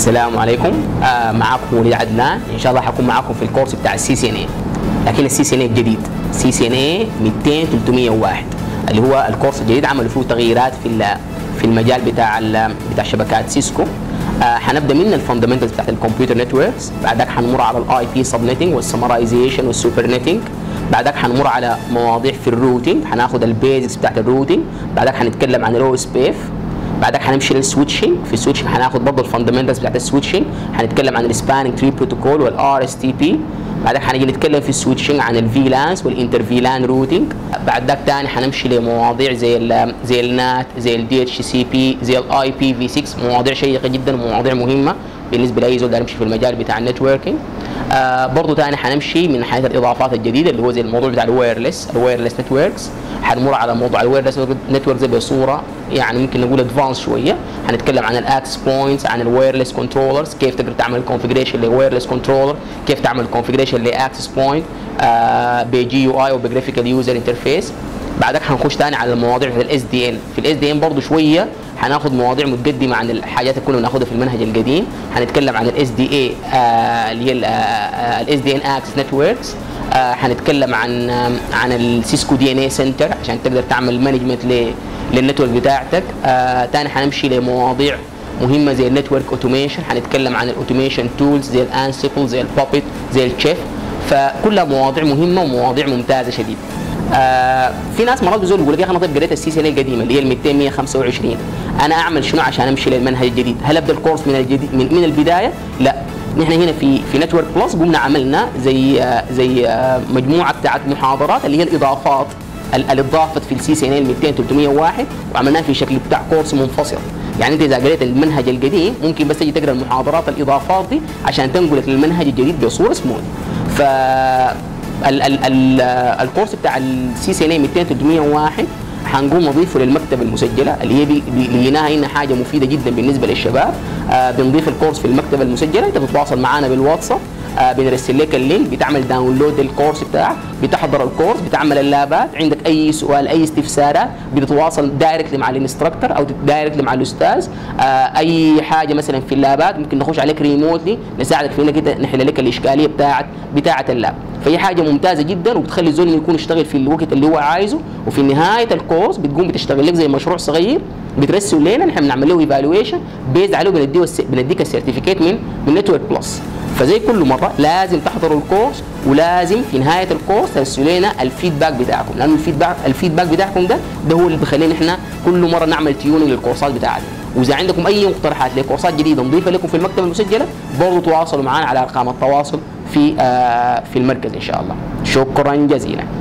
السلام عليكم آه معاكم وليد عدنان ان شاء الله حكون معاكم في الكورس بتاع السي سي ان اي لكن السي سي ان اي الجديد سي سي ان اي 200 301 اللي هو الكورس الجديد عملوا فيه تغييرات في ال- في المجال بتاع ال- بتاع شبكات سيسكو آه حنبدا من الفاندمنتالز بتاعت الكمبيوتر نتوركس بعدك حنمر على الاي بي سب نتنج والسمرايزيشن والسوبر نتنج بعدك حنمر على مواضيع في الروتينج حناخد البيزكس بتاعت الروتينج بعدك حنتكلم عن الاو اس بي اف بعدك حنمشي للسويتشنج في السويتشنج حناخد برضه الفاندمنتالز بتاعت السويتشنج حنتكلم عن السباننج تري بروتوكول والار اس تي بي بعدك حنيجي نتكلم في السويتشنج عن الفي لانس والانتر في لان روتينج بعد ذاك تاني حنمشي لمواضيع زي ال زي النات زي الدي اتش سي بي زي الاي بي في 6 مواضيع شيقه جدا ومواضيع مهمه بالنسبه لاي زول داير يمشي في المجال بتاع النتوركينج آه برضه تاني حنمشي من ناحيه الاضافات الجديده اللي هو زي الموضوع بتاع الوايرلس الوايرلس نتوركس حنمر على موضوع الوايرلس نتوركس بصوره يعني ممكن نقول ادفانس شويه حنتكلم عن الاكس بوينتس عن الوايرلس كنترولرز كيف تقدر تعمل كونفجريشن لوايرلس كنترولر كيف تعمل كونفجريشن لاكسس بوينت بجي يو اي وبجرافيكال يوزر انترفيس بعدك حنخش تاني على المواضيع في الاس دي ان في الاس دي ان برضه شويه حناخد مواضيع متقدمه عن الحاجات اللي كنا بناخدها في المنهج القديم حنتكلم عن الاس دي اي اللي هي الاس دي ان اكسس نتوركس حنتكلم عن آه، عن السيسكو دي ان اي سنتر عشان تقدر تعمل مانجمنت للنتورك بتاعتك آه تاني حنمشي لمواضيع مهمه زي النتورك اوتوميشن حنتكلم عن الاوتوميشن تولز زي الانسيبل زي البابت زي التشيف فكلها مواضيع مهمه ومواضيع ممتازه شديد آه في ناس مرات بيقولوا يقول لك يا اخي انا طيب قريت السي سي القديمه اللي هي ال 200 125 انا اعمل شنو عشان امشي للمنهج الجديد؟ هل ابدا الكورس من الجديد من, من البدايه؟ لا نحن هنا في في نتورك بلس قمنا عملنا زي آه زي آه مجموعه بتاعت محاضرات اللي هي الاضافات ال- اللي اتضافت في السي سي ان 200 301 وعملناها في شكل بتاع كورس منفصل يعني انت اذا قريت المنهج القديم ممكن بس تجي تقرا المحاضرات الاضافات دي عشان تنقلك للمنهج الجديد بصوره سموث ف ال ال ال الكورس بتاع السي سي ان 200 301 حنقوم نضيفه للمكتبه المسجله اللي هي بي- بي- لقيناها انها حاجه مفيده جدا بالنسبه للشباب آه بنضيف الكورس في المكتبه المسجله انت بتتواصل معنا بالواتساب آه بنرسل لك اللينك بتعمل داونلود للكورس بتاعك بتحضر الكورس بتعمل اللابات عندك اي سؤال اي استفسارات بتتواصل دايركتلي مع الانستراكتور او دايركتلي مع الاستاذ آه اي حاجه مثلا في اللابات ممكن نخش عليك ريموتلي نساعدك في انك انت نحل لك الاشكاليه بتاعت بتاعه اللاب فهي حاجه ممتازه جدا وبتخلي الزول إنه يكون يشتغل في الوقت اللي هو عايزه وفي نهايه الكورس بتقوم بتشتغل لك زي مشروع صغير بترسل لنا نحن بنعمل له ايفالويشن بيز عليه بنديه الس- بنديك السيرتيفيكيت من من نتورك بلس فزي كل مره لازم تحضروا الكورس ولازم في نهايه الكورس ترسلوا لنا الفيدباك بتاعكم لانه الفيدباك الفيدباك بتاعكم ده ده هو اللي بيخلينا احنا كل مره نعمل تيوننج للكورسات بتاعتنا واذا عندكم اي مقترحات لكورسات جديده نضيفها لكم في المكتبه المسجله برضه تواصلوا معنا على ارقام التواصل في آه في المركز ان شاء الله شكرا جزيلا